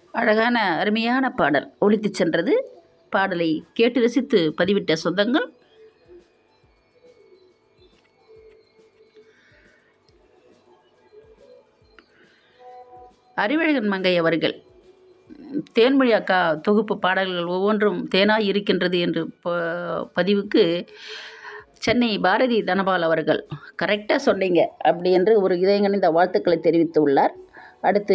அழகான அருமையான பாடல் ஒலித்துச் சென்றது பாடலை கேட்டு ரசித்து பதிவிட்ட சொந்தங்கள் அறிவழகன் மங்கை அவர்கள் தேன்மொழி அக்கா தொகுப்பு பாடல்கள் ஒவ்வொன்றும் தேனாய் இருக்கின்றது என்று ப- பதிவுக்கு சென்னை பாரதி தனபால் அவர்கள் கரெக்டாக சொன்னீங்க அப்படி என்று ஒரு இதயங்கணிந்த வாழ்த்துக்களை தெரிவித்துள்ளார் அடுத்து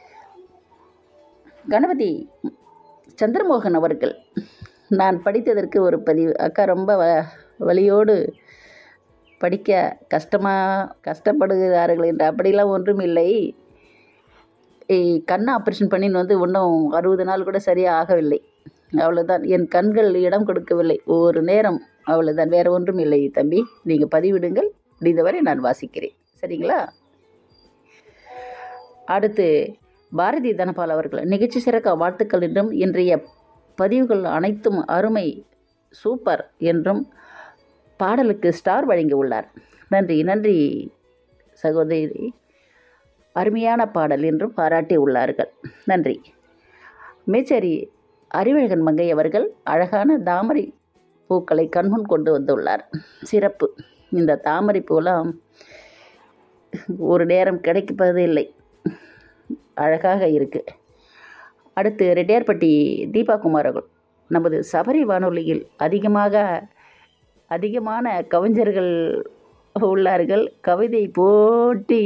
கணபதி சந்திரமோகன் அவர்கள் நான் படித்ததற்கு ஒரு பதிவு அக்கா ரொம்ப வ வலியோடு படிக்க கஷ்டமாக கஷ்டப்படுகிறார்கள் என்று அப்படிலாம் ஒன்றும் இல்லை ஏய், கண் ஆப்ரேஷன் பண்ணின்னு வந்து இன்னும் அறுபது நாள் கூட சரியாக ஆகவில்லை அவ்வளோதான் என் கண்கள் இடம் கொடுக்கவில்லை ஒரு நேரம் அவ்வளோதான் வேறு ஒன்றும் இல்லை தம்பி நீங்கள் பதிவிடுங்கள் முடிந்தவரை நான் வாசிக்கிறேன் சரிங்களா அடுத்து பாரதி தனபால் அவர்கள் நிகழ்ச்சி சிறக்க வாழ்த்துக்கள் என்றும் இன்றைய பதிவுகள் அனைத்தும் அருமை சூப்பர் என்றும் பாடலுக்கு ஸ்டார் வழங்கியுள்ளார் நன்றி நன்றி சகோதரி அருமையான பாடல் என்றும் பாராட்டி உள்ளார்கள் நன்றி மேச்சேரி அறிவழகன் மங்கை அவர்கள் அழகான தாமரை பூக்களை கண்முன் கொண்டு வந்துள்ளார் சிறப்பு இந்த தாமரை பூலாம் ஒரு நேரம் கிடைப்பதே இல்லை அழகாக இருக்கு அடுத்து ரெட்டியார்பட்டி தீபா குமார் அவர்கள் நமது சபரி வானொலியில் அதிகமாக அதிகமான கவிஞர்கள் உள்ளார்கள் கவிதை போட்டி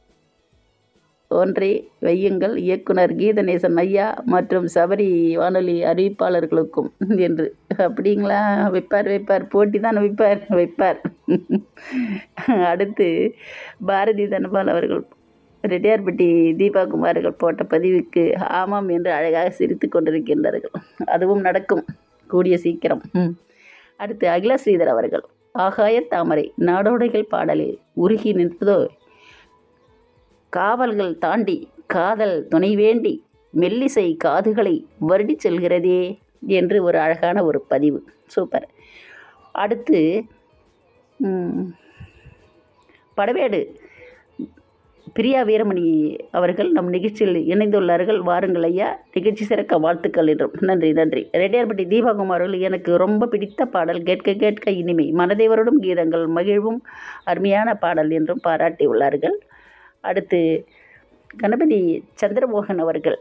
ஒன்றை வையுங்கள் இயக்குனர் கீதநேசன் ஐயா மற்றும் சபரி வானொலி அறிவிப்பாளர்களுக்கும் என்று அப்படிங்களா வைப்பார் வைப்பார் போட்டி தான் வைப்பார் வைப்பார் அடுத்து பாரதி தனபால் அவர்கள் ரெட்டியார்பட்டி தீபா குமார்கள் போட்ட பதிவுக்கு ஆமாம் என்று அழகாக சிரித்து கொண்டிருக்கின்றார்கள் அதுவும் நடக்கும் கூடிய சீக்கிரம் ம். அடுத்து அகிலா ஸ்ரீதர் அவர்கள் ஆகாய தாமரை நாடோடைகள் பாடலில் உருகி நிற்பதோ காவல்கள் தாண்டி காதல் துணை வேண்டி மெல்லிசை காதுகளை வருடிச் செல்கிறதே என்று ஒரு அழகான ஒரு பதிவு சூப்பர் அடுத்து ம், படவேடு பிரியா வீரமணி அவர்கள் நம் நிகழ்ச்சியில் இணைந்துள்ளார்கள் வாருங்கள் ஐயா நிகழ்ச்சி சிறக்க வாழ்த்துக்கள் என்றும் நன்றி நன்றி ரெட்டியார்பட்டி தீபாகுமார் அவர்கள் எனக்கு ரொம்ப பிடித்த பாடல் கேட்க கேட்க இனிமை மனதை வருடும் கீதங்கள் மகிழ்வும் அருமையான பாடல் என்றும் பாராட்டி உள்ளார்கள் அடுத்து கணபதி சந்திரமோகன் அவர்கள்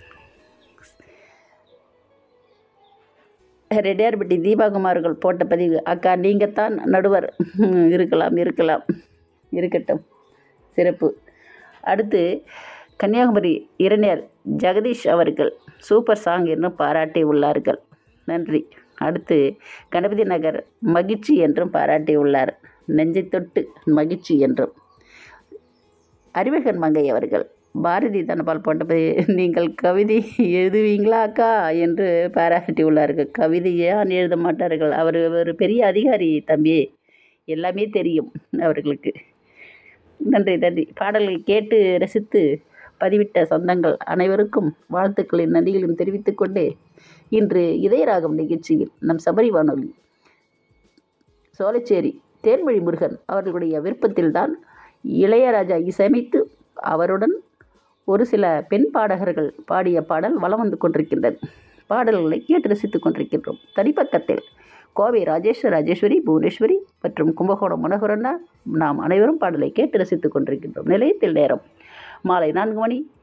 ரெட்டியார்பட்டி தீபாகுமார்கள் போட்ட பதிவு அக்கா நீங்கள் தான் நடுவர் ம், இருக்கலாம் இருக்கலாம் இருக்கட்டும் சிறப்பு அடுத்து கன்னியாகுமரி இளைஞர் ஜெகதீஷ் அவர்கள் சூப்பர் சாங் என்றும் பாராட்டி உள்ளார்கள் நன்றி அடுத்து கணபதி நகர் மகிழ்ச்சி என்றும் பாராட்டி உள்ளார் நெஞ்சை தொட்டு மகிழ்ச்சி என்றும் அறிவகன் மங்கை அவர்கள் பாரதி தனபால் போட்டபடி நீங்கள் கவிதை எழுதுவீங்களா அக்கா என்று பாராட்டி உள்ளார்கள் கவிதை ஏன் எழுத மாட்டார்கள் அவர் ஒரு பெரிய அதிகாரி தம்பி எல்லாமே தெரியும் அவர்களுக்கு நன்றி நன்றி பாடல்களை கேட்டு ரசித்து பதிவிட்ட சொந்தங்கள் அனைவருக்கும் வாழ்த்துக்களின் நன்றிகளையும் தெரிவித்துக் கொண்டு இன்று இதயராகம் நிகழ்ச்சியில் நம் சபரி வானொலி சோலைச்சேரி தேன்மொழி முருகன் அவர்களுடைய விருப்பத்தில்தான் இளையராஜா இசையமைத்து அவருடன் ஒரு சில பெண் பாடகர்கள் பாடிய பாடல் வலம் வந்து கொண்டிருக்கின்றது பாடல்களை கேட்டு ரசித்துக் கொண்டிருக்கின்றோம் தனிப்பக்கத்தில் கோவை ராஜேஷ் ராஜேஸ்வரி புவனேஸ்வரி மற்றும் கும்பகோணம் மனோகரண்ணா நாம் அனைவரும் பாடலை கேட்டு ரசித்துக் கொண்டிருக்கின்றோம் நிலையத்தில் நேரம் மாலை நான்கு மணி